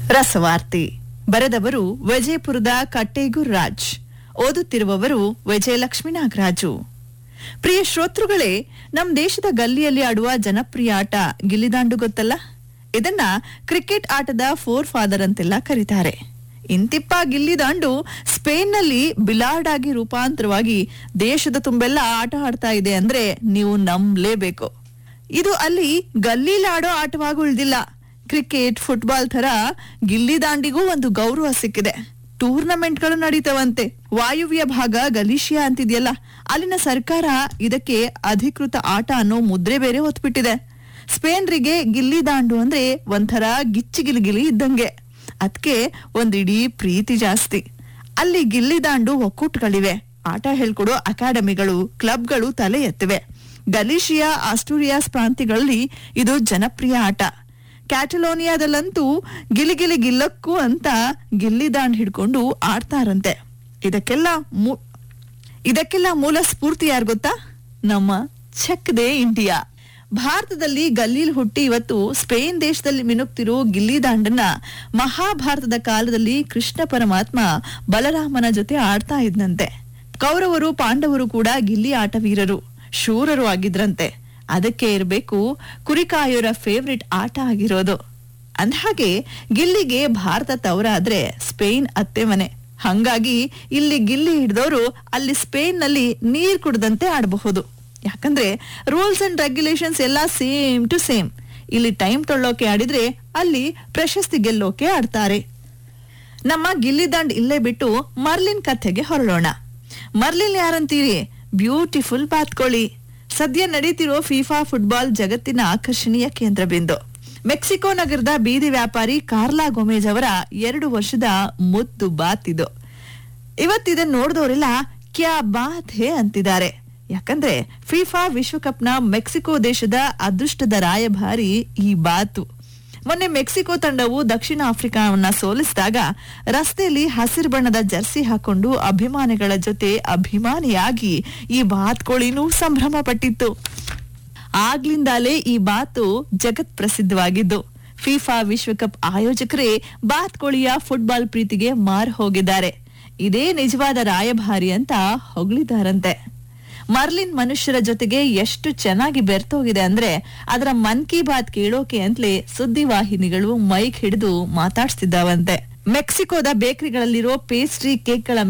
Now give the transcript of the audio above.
ರಸವಾರ್ತೆ ಬರೆದವರು ವಿಜಯಪುರದ ಕಟ್ಟೇಗೂರ್ ರಾಜ್ ಓದುತ್ತಿರುವವರು ವಿಜಯಲಕ್ಷ್ಮೀ ನಾಗರಾಜು ಪ್ರಿಯ ಶ್ರೋತೃಗಳೇ ನಮ್ ದೇಶದ ಗಲ್ಲಿಯಲ್ಲಿ ಆಡುವ ಜನಪ್ರಿಯ ಆಟ ಗಿಲ್ಲಿದಾಂಡು ಗೊತ್ತಲ್ಲ ಇದನ್ನ ಕ್ರಿಕೆಟ್ ಆಟದ ಫೋರ್ ಫಾದರ್ ಅಂತೆಲ್ಲ ಕರೀತಾರೆ ಇಂತಿಪ್ಪ ಗಿಲ್ಲಿದಾಂಡು ಸ್ಪೇನ್ನಲ್ಲಿ ಬಿಲಾರ್ಡ್ ಆಗಿ ರೂಪಾಂತರವಾಗಿ ದೇಶದ ತುಂಬೆಲ್ಲ ಆಟ ಆಡ್ತಾ ಇದೆ ಅಂದ್ರೆ ನೀವು ನಂಬಲೇಬೇಕು ಇದು ಅಲ್ಲಿ ಗಲ್ಲೀಲಾಡೋ ಆಟವಾಗಿ ಉಳಿದಿಲ್ಲ ಕ್ರಿಕೆಟ್ ಫುಟ್ಬಾಲ್ ತರ ಗಿಲ್ಲಿ ದಾಂಡಿಗೂ ಒಂದು ಗೌರವ ಸಿಕ್ಕಿದೆ ಟೂರ್ನಮೆಂಟ್ಗಳು ನಡೀತವಂತೆ ವಾಯುವ್ಯ ಭಾಗ ಗಲೀಶಿಯಾ ಅಂತಿದೆಯಲ್ಲ ಅಲ್ಲಿನ ಸರ್ಕಾರ ಇದಕ್ಕೆ ಅಧಿಕೃತ ಆಟ ಅನ್ನೋ ಮುದ್ರೆ ಬೇರೆ ಹೊತ್ಬಿಟ್ಟಿದೆ ಸ್ಪೇನ್ರಿಗೆ ಗಿಲ್ಲಿ ದಾಂಡು ಅಂದ್ರೆ ಒಂಥರ ಗಿಚ್ಚಿಗಿಲಿಗಿಲಿ ಇದ್ದಂಗೆ ಅದಕ್ಕೆ ಒಂದಿಡೀ ಪ್ರೀತಿ ಜಾಸ್ತಿ ಅಲ್ಲಿ ಗಿಲ್ಲಿ ದಾಂಡು ಒಕ್ಕೂಟಗಳಿವೆ ಆಟ ಹೇಳ್ಕೊಡೋ ಅಕಾಡೆಮಿಗಳು ಕ್ಲಬ್ಗಳು ತಲೆ ಎತ್ತಿವೆ ಗಲೀಶಿಯಾ ಆಸ್ಟೂರಿಯಾಸ್ ಪ್ರಾಂತ್ಯಗಳಲ್ಲಿ ಇದು ಜನಪ್ರಿಯ ಆಟ ಕ್ಯಾಟಲೋನಿಯಾದಲ್ಲಂತೂ ಗಿಲಿಗಿಲಿ ಗಿಲ್ಲಕ್ಕೂ ಅಂತ ಗಿಲ್ಲಿ ದಾಂಡ್ ಹಿಡ್ಕೊಂಡು ಆಡ್ತಾರಂತೆ ಇದಕ್ಕೆಲ್ಲ ಮೂ- ಇದಕ್ಕೆಲ್ಲ ಮೂಲ ಸ್ಫೂರ್ತಿ ಯಾರು ಗೊತ್ತಾ ನಮ್ಮ ಚೆಕ್ ದೇ ಇಂಡಿಯಾ ಭಾರತದಲ್ಲಿ ಗಲ್ಲೀಲ್ ಹುಟ್ಟಿ ಇವತ್ತು ಸ್ಪೇನ್ ದೇಶದಲ್ಲಿ ಮಿನುಗ್ತಿರೋ ಗಿಲ್ಲಿ ದಾಂಡನ್ನ ಮಹಾಭಾರತದ ಕಾಲದಲ್ಲಿ ಕೃಷ್ಣ ಪರಮಾತ್ಮ ಬಲರಾಮನ ಜೊತೆ ಆಡ್ತಾ ಇದ್ನಂತೆ ಕೌರವರು ಪಾಂಡವರು ಕೂಡ ಗಿಲ್ಲಿ ಆಟವೀರರು ಶೂರರು ಆಗಿದ್ರಂತೆ ಅದಕ್ಕೆ ಇರಬೇಕು ಕುರಿಕಾಯೋರ ಫೇವ್ರೆಟ್ ಆಟ ಆಗಿರೋದು ಅಂದ್ಹಾಗೆ ಗಿಲ್ಲಿಗೆ ಭಾರತ ತವರಾದ್ರೆ ಸ್ಪೇನ್ ಅತ್ತೆ ಮನೆ ಹಂಗಾಗಿ ಇಲ್ಲಿ ಗಿಲ್ಲಿ ಹಿಡಿದವರು ಅಲ್ಲಿ ಸ್ಪೇನ್ ನಲ್ಲಿ ನೀರ್ ಕುಡ್ದಂತೆ ಆಡಬಹುದು ಯಾಕಂದ್ರೆ ರೂಲ್ಸ್ ಅಂಡ್ ರೆಗ್ಯುಲೇಷನ್ಸ್ ಎಲ್ಲ ಸೇಮ್ ಟು ಸೇಮ್ ಇಲ್ಲಿ ಟೈಮ್ ತೊಳ್ಳೋಕೆ ಆಡಿದ್ರೆ ಅಲ್ಲಿ ಪ್ರಶಸ್ತಿ ಗೆಲ್ಲೋಕೆ ಆಡ್ತಾರೆ ನಮ್ಮ ಗಿಲ್ಲಿದಾಂಡ್ ಇಲ್ಲೇ ಬಿಟ್ಟು ಮರ್ಲಿನ್ ಕಥೆಗೆ ಹೊರಡೋಣ ಮರ್ಲಿನ್ ಯಾರಂತೀರಿ ಬ್ಯೂಟಿಫುಲ್ ಬಾತ್ಕೋಳಿ ಸದ್ಯ ನಡೀತಿರೋ ಫಿಫಾ ಫುಟ್ಬಾಲ್ ಜಗತ್ತಿನ ಆಕರ್ಷಣೀಯ ಕೇಂದ್ರ ಬಿಂದು ಮೆಕ್ಸಿಕೋ ನಗರದ ಬೀದಿ ವ್ಯಾಪಾರಿ ಕಾರ್ಲಾ ಗೊಮೇಜ್ ಅವರ ಎರಡು ವರ್ಷದ ಮುದ್ದು ಬಾತ್ ಇದು ಇವತ್ತಿದನ್ನ ನೋಡಿದವರೆಲ್ಲ ಕ್ಯಾ ಬಾತ್ ಹೇ ಅಂತಿದ್ದಾರೆ ಯಾಕಂದ್ರೆ ಫಿಫಾ ವಿಶ್ವಕಪ್ನ ಮೆಕ್ಸಿಕೋ ದೇಶದ ಅದೃಷ್ಟದ ರಾಯಭಾರಿ ಈ ಬಾತು ಮೊನ್ನೆ ಮೆಕ್ಸಿಕೋ ತಂಡವು ದಕ್ಷಿಣ ಆಫ್ರಿಕಾವನ್ನ ಸೋಲಿಸಿದಾಗ ರಸ್ತೆಯಲ್ಲಿ ಹಸಿರು ಬಣ್ಣದ ಜರ್ಸಿ ಹಾಕೊಂಡು ಅಭಿಮಾನಿಗಳ ಜೊತೆ ಅಭಿಮಾನಿಯಾಗಿ ಈ ಬಾತ್ಕೋಳಿನೂ ಸಂಭ್ರಮ ಪಟ್ಟಿತ್ತು ಆಗ್ಲಿಂದಾಲೇ ಈ ಬಾತು ಜಗತ್ ಪ್ರಸಿದ್ಧವಾಗಿದ್ದು ಫಿಫಾ ವಿಶ್ವಕಪ್ ಆಯೋಜಕರೇ ಬಾತ್ಕೋಳಿಯ ಫುಟ್ಬಾಲ್ ಪ್ರೀತಿಗೆ ಮಾರು ಹೋಗಿದ್ದಾರೆ ಇದೇ ನಿಜವಾದ ರಾಯಭಾರಿ ಅಂತ ಹೊಗಳಿದಾರಂತೆ ಮರ್ಲಿನ್ ಮನುಷ್ಯರ ಜೊತೆಗೆ ಎಷ್ಟು ಚೆನ್ನಾಗಿ ಬೆರ್ತೋಗಿದೆ ಅಂದ್ರೆ ಅದರ ಮನ್ ಕಿ ಬಾತ್ ಕೇಳೋಕೆ ಅಂತಲೇ ಸುದ್ದಿವಾಹಿನಿಗಳು ಮೈಕ್ ಹಿಡಿದು ಮಾತಾಡ್ಸ್ತಿದ್ದಾವಂತೆ ಮೆಕ್ಸಿಕೋದ ಬೇಕರಿಗಳಲ್ಲಿರೋ ಪೇಸ್ಟ್ರಿ ಕೇಕ್ಗಳ